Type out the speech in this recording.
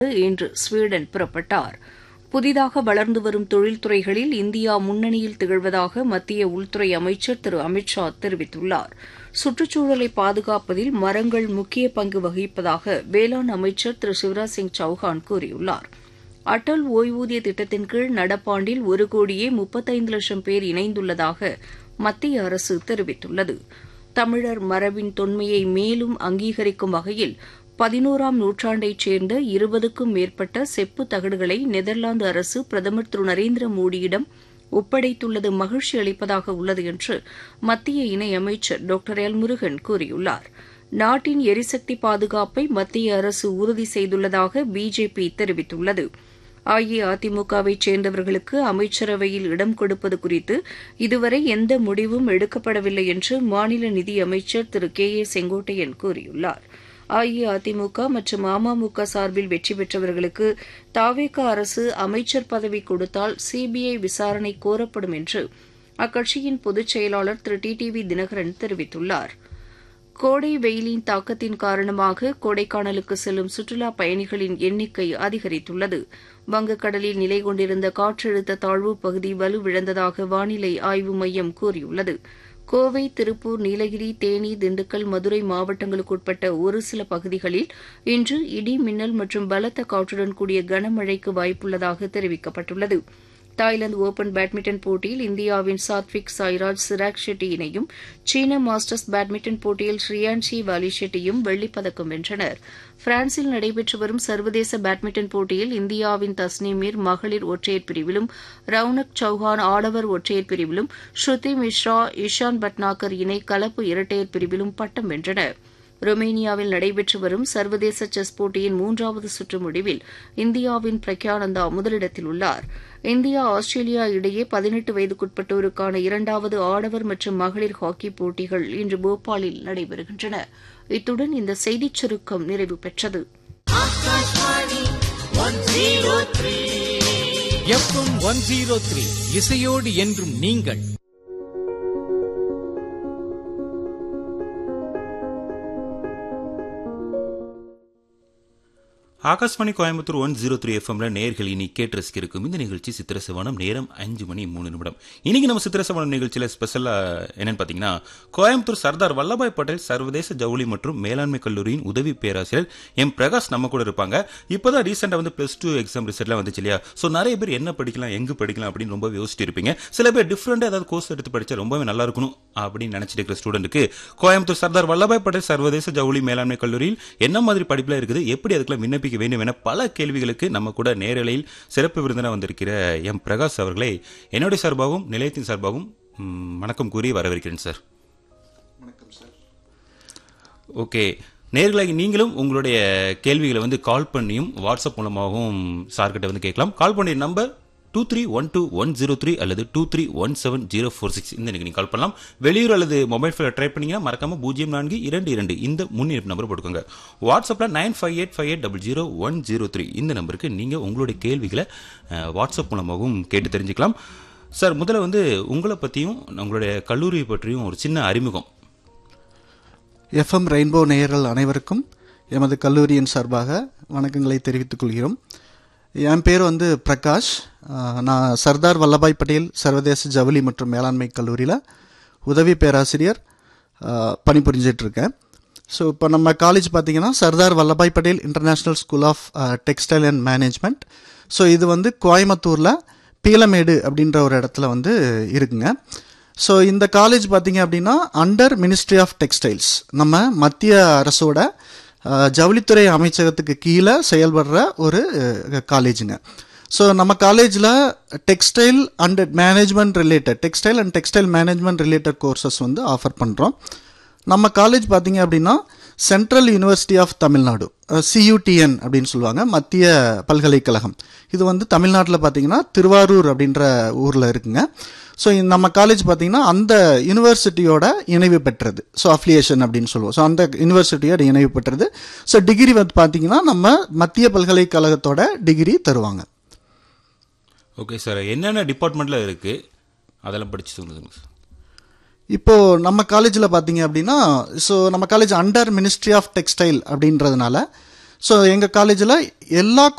இன்று ஸ்வீடன் புறப்பட்டார் புதிதாக வளர்ந்து வரும் தொழில்துறைகளில் இந்தியா முன்னணியில் திகழ்வதாக மத்திய உள்துறை அமைச்சர் திரு அமித் ஷா தெரிவித்துள்ளார் சுற்றுச்சூழலை பாதுகாப்பதில் மரங்கள் முக்கிய பங்கு வகிப்பதாக வேளாண் அமைச்சர் திரு சிவராஜ் சிங் சௌஹான் கூறியுள்ளார் அடல் ஓய்வூதிய திட்டத்தின் கீழ் நடப்பாண்டில் ஒரு கோடியே முப்பத்தைந்து லட்சம் பேர் இணைந்துள்ளதாக மத்திய அரசு தெரிவித்துள்ளது தமிழர் மரபின் தொன்மையை மேலும் அங்கீகரிக்கும் வகையில் பதினோராம் நூற்றாண்டைச் சேர்ந்த இருபதுக்கும் மேற்பட்ட செப்பு தகடுகளை நெதர்லாந்து அரசு பிரதமர் திரு நரேந்திர மோடியிடம் ஒப்படைத்துள்ளது மகிழ்ச்சி அளிப்பதாக உள்ளது என்று மத்திய இணையமைச்சர் டாக்டர் எல் முருகன் கூறியுள்ளார் நாட்டின் எரிசக்தி பாதுகாப்பை மத்திய அரசு உறுதி செய்துள்ளதாக பிஜேபி தெரிவித்துள்ளது அஇஅதிமுகவைச் சேர்ந்தவர்களுக்கு அமைச்சரவையில் இடம் கொடுப்பது குறித்து இதுவரை எந்த முடிவும் எடுக்கப்படவில்லை என்று மாநில நிதியமைச்சர் திரு கே ஏ செங்கோட்டையன் கூறியுள்ளார் அஇஅதிமுக மற்றும் அமமுக சார்பில் வெற்றி பெற்றவர்களுக்கு தாவேக அரசு அமைச்சர் பதவி கொடுத்தால் சிபிஐ விசாரணை கோரப்படும் என்று அக்கட்சியின் பொதுச் செயலாளர் திரு டி டிவி தினகரன் தெரிவித்துள்ளார் கோடை வெயிலின் தாக்கத்தின் காரணமாக கொடைக்கானலுக்கு செல்லும் சுற்றுலா பயணிகளின் எண்ணிக்கை அதிகரித்துள்ளது வங்கக்கடலில் நிலை கொண்டிருந்த காற்றழுத்த தாழ்வு பகுதி வலுவிழந்ததாக வானிலை ஆய்வு மையம் கூறியுள்ளது கோவை திருப்பூர் நீலகிரி தேனி திண்டுக்கல் மதுரை மாவட்டங்களுக்குட்பட்ட ஒரு சில பகுதிகளில் இன்று இடி மின்னல் மற்றும் பலத்த காற்றுடன் கூடிய கனமழைக்கு வாய்ப்புள்ளதாக தெரிவிக்கப்பட்டுள்ளது தாய்லாந்து ஒபன் பேட்மிண்டன் போட்டியில் இந்தியாவின் சாத்விக் சாய்ராஜ் சிராக் ஷெட்டி இணையும் சீன மாஸ்டர்ஸ் பேட்மிண்டன் போட்டியில் ஸ்ரீயான்ஷி வாலி ஷெட்டியும் வெள்ளிப்பதக்கம் வென்றனர் பிரான்சில் நடைபெற்று வரும் சர்வதேச பேட்மிண்டன் போட்டியில் இந்தியாவின் தஸ்னீமீர் மகளிர் ஒற்றையர் பிரிவிலும் ரவுனக் சௌஹான் ஆடவர் ஒற்றையர் பிரிவிலும் ஸ்ருதி மிஸ்ரா இஷான் பட்னாகர் இணை கலப்பு இரட்டையர் பிரிவிலும் பட்டம் வென்றனா் ரொமேனியாவில் நடைபெற்று வரும் சர்வதேச செஸ் போட்டியின் மூன்றாவது சுற்று முடிவில் இந்தியாவின் பிரக்யானந்தா முதலிடத்தில் உள்ளார் இந்தியா ஆஸ்திரேலியா இடையே பதினெட்டு வயதுக்குட்பட்டோருக்கான இரண்டாவது ஆடவர் மற்றும் மகளிர் ஹாக்கி போட்டிகள் இன்று போபாலில் நடைபெறுகின்றன இத்துடன் இந்த செய்திச் சுருக்கம் நிறைவு பெற்றது எஃப்எம் ஒன் ஜீரோ த்ரீ இசையோடு என்றும் நீங்கள் Akashvani Coimbatore one zero three எஃப்எம்ல நேர்கள் இனி கேட்டு ரசிக்கிருக்கும் இந்த நிகழ்ச்சி சித்திரசவனம் நேரம் அஞ்சு மணி மூணு நிமிடம் இன்னைக்கு நம்ம சித்திரசவனம் நிகழ்ச்சியில ஸ்பெஷலா என்னன்னு பாத்தீங்கன்னா கோயம்புத்தூர் சர்தார் வல்லபாய் பட்டேல் சர்வதேச ஜவுளி மற்றும் மேலாண்மை கல்லூரியின் உதவி பேராசிரியர் எம் பிரகாஷ் நம்ம கூட இருப்பாங்க இப்பதான் ரீசெண்டா வந்து பிளஸ் டூ எக்ஸாம் ரிசல்ட்லாம் வந்துச்சு இல்லையா ஸோ நிறைய பேர் என்ன படிக்கலாம் எங்க படிக்கலாம் அப்படின்னு ரொம்ப யோசிச்சுட்டு இருப்பீங்க சில பேர் டிஃப்ரெண்டா ஏதாவது கோர்ஸ் எடுத்து படிச்சா ரொம்பவே நல்லா இருக்கணும் அப்படின்னு நினைச்சிட்டு இருக்கிற ஸ்டூடெண்ட்டுக்கு கோயம்புத்தூர் சர்தார் வல்லபாய் பட்டேல் சர்வதேச ஜவுளி மேலாண்மை கல்லூரியில் என்ன மாதிரி படிப்புல இருக்குது எப்படி அதுக்குள்ள விண்ணப்பிக்க விண்ணப்பிக்க வேண்டும் என பல கேள்விகளுக்கு நம்ம கூட நேரலையில் சிறப்பு விருந்தினர் வந்திருக்கிற எம் பிரகாஷ் அவர்களை என்னுடைய சார்பாகவும் நிலையத்தின் சார்பாகவும் வணக்கம் கூறி வரவேற்கிறேன் சார் வணக்கம் சார் ஓகே நேர்களாகி நீங்களும் உங்களுடைய கேள்விகளை வந்து கால் பண்ணியும் வாட்ஸ்அப் மூலமாகவும் சார்கிட்ட வந்து கேட்கலாம் கால் பண்ணிய number two three one two one zero three அல்லது two three one seven zero four six இந்த நீங்கள் கால் பண்ணலாம் வெளியூர் அல்லது மொபைல் ஃபோன் ட்ரை பண்ணீங்கன்னா மறக்காம பூஜ்ஜியம் நான்கு இரண்டு இரண்டு இந்த முன்னிருப்பு நம்பர் போட்டுக்கோங்க வாட்ஸ்அப்பில் nine five eight five eight double zero one zero three இந்த நம்பருக்கு நீங்கள் உங்களுடைய கேள்விகளை வாட்ஸ்அப் மூலமாகவும் கேட்டு தெரிஞ்சுக்கலாம் சார் முதல்ல வந்து உங்களை பற்றியும் உங்களுடைய கல்லூரியை பற்றியும் ஒரு சின்ன அறிமுகம் எஃப்எம் ரெயின்போ நேயர்கள் அனைவருக்கும் எமது கல்லூரியின் சார்பாக வணக்கங்களை தெரிவித்துக் கொள்கிறோம் என் பேர் வந்து பிரகாஷ் நான் சர்தார் வல்லபாய் பட்டேல் சர்வதேச ஜவுளி மற்றும் மேலாண்மை கல்லூரியில் உதவி பேராசிரியர் பணிபுரிஞ்சிட்டு இருக்கேன் ஸோ இப்போ நம்ம காலேஜ் பார்த்தீங்கன்னா Sardar Vallabhbhai Patel international school of textile and management so இது வந்து கோயம்புத்தூரில் பீலமேடு அப்படின்ற ஒரு இடத்துல வந்து இருக்குங்க ஸோ இந்த காலேஜ் பார்த்தீங்க அப்படின்னா அண்டர் மினிஸ்ட்ரி ஆஃப் டெக்ஸ்டைல்ஸ் நம்ம மத்திய அரசோட ஜவுளித்துறை அமைச்சகத்துக்கு கீழே செயல்படுற ஒரு காலேஜுங்க ஸோ நம்ம காலேஜில் textile and management related textile and textile management related courses வந்து ஆஃபர் பண்ணுறோம் நம்ம காலேஜ் பார்த்தீங்க அப்படின்னா central university of Tamil Nadu CUTN அப்படின்னு சொல்லுவாங்க மத்திய பல்கலைக்கழகம் இது வந்து தமிழ்நாட்டில் பார்த்தீங்கன்னா திருவாரூர் அப்படின்ற ஊரில் இருக்குங்க ஸோ நம்ம காலேஜ் பார்த்தீங்கன்னா அந்த யூனிவர்சிட்டியோட இணைவு பெற்றது ஸோ அஃபிலியேஷன் அப்படின்னு சொல்லுவோம் ஸோ அந்த யூனிவர்சிட்டியோட இணைவு பெற்றது ஸோ டிகிரி வந்து பார்த்தீங்கன்னா நம்ம மத்திய பல்கலைக்கழகத்தோட டிகிரி தருவாங்க ஓகே சார் என்னென்ன டிபார்ட்மெண்ட்ல இருக்கு அதெல்லாம் படிச்சு சொல்லுங்க சார் இப்போ நம்ம காலேஜில் பார்த்தீங்க அப்படின்னா ஸோ நம்ம college under ministry of textile அப்படின்றதுனால ஸோ எங்கள் காலேஜில் எல்லா